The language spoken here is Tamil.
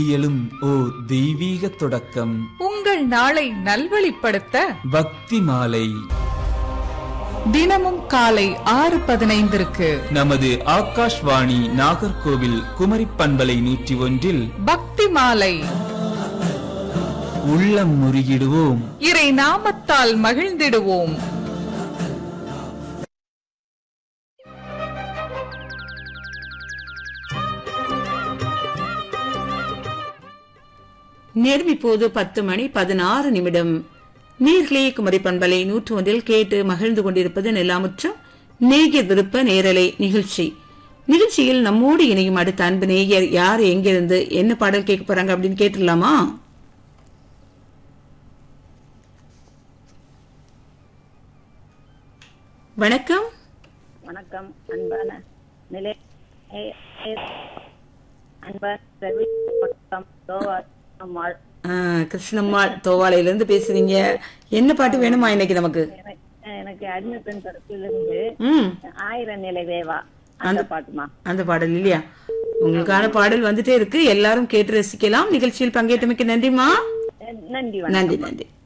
இயலும் ஓர் தெய்வீக தொடக்கம் உங்கள் நாளை நல்வழிப்படுத்த பக்தி மாலை தினமும் காலை ஆறு பதினைந்திற்கு நமது ஆகாஷ்வாணி நாகர்கோவில் குமரி பண்பலை நூற்றி ஒன்றில் பக்தி மாலை உள்ளம் முருகிடுவோம் இறை நாமத்தால் மகிழ்ந்திடுவோம் நேரம் இப்போது பத்து மணி பதினாறு நிமிடம் நீர்களே குமரி பண்பலை நூற்று ஒன்றில் கேட்டு மகிழ்ந்து கொண்டிருப்பது நிலாமுற்றம் நேயர் விருப்ப நேரலை நிகழ்ச்சி நிகழ்ச்சியில் நம்மோடு இணையும் அடுத்த அன்பு நேயர் யார் எங்கிருந்து என்ன பாடல் கேட்க போறாங்க அப்படின்னு கேட்டுடலாமா வணக்கம் வணக்கம் அன்பான நிலை ஏ- ஏ- அன்பர் ரவி வணக்கம் தோவா அம்மாள் ஆ, கிருஷ்ணம்மாள் தோவாளையிலிருந்து பேசுறீங்க என்ன பாட்டு வேணுமா இன்னைக்கு நமக்கு எனக்கு எனக்கு அடிமை பெண் தரப்பிலிருந்து ம் ஆயிரம் நிலை வேவா அந்த பாட்டுமா அந்த பாடல் இல்லையா உங்களுக்கான பாடல் வந்துட்டே இருக்கு எல்லாரும் கேட்டு ரசிக்கலாம் நிகழ்ச்சியில் பங்கேற்றமைக்கு நன்றிமா நன்றி வணக்கம் நன்றி நன்றி